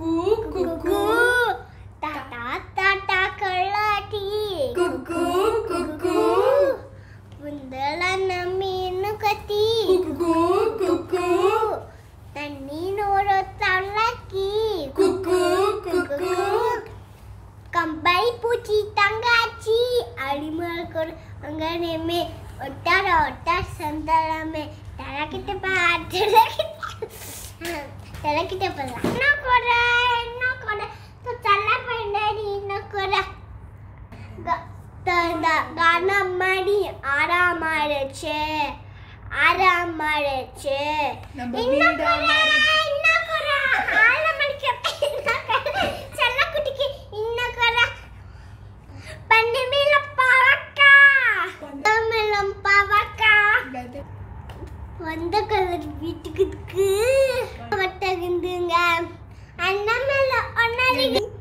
குக்கு குக்கு தாத்தா தாத்தா கொள்ளாட்டி குக்கு குக்கு புந்தலன மீನು ಕತಿ குக்கு குக்கு ತಣ್ಣೀನೋರು ತಳ್ಳಕ್ಕಿ குக்கு குக்கு ಕಂಬೈ ಪೂಚಿ ತಂಗಾಚಿ ಅಡಿ ಮಾಡ್ಕೊಂಡು ಹಂಗನೇಮೆ ಒಟ್ಟಾರ ಒಟ್ಟಾರ ಸಂತಾರಮೆ ತಲಕಿಟ ತಲಕಿಟ ಪಲ್ಲ ಇನ್ನೂ ಕೊಡ ಇನ್ನೂ ಕೊಡ ಚಲ್ಲ ಪಂಡರಿ ಇನ್ನೂ ಕೊಡ ಗಾನ ಮಾಡಿ ಆರಾಮ್ ಮಾಡಚ್ಚೆ ಆರಾಮ್ ಮಾಡಚ್ಚೆ நம்ம இன்னும் வீடா கொட, மாறிடுச்சு. இன்னும் கொட. ஆள மடிக்க, இன்னும் கொட. செல்லக்குட்டிக்கு இன்னும் கொட. பன்னிமேலம் பாவக்கா. பன்னிமேலம் பாவக்கா. வந்த கலர் வீட்டுக்கு இருக்கு. வட்டகுந்துங்க. அண்ணன் மேல ஒன்னடிக்கு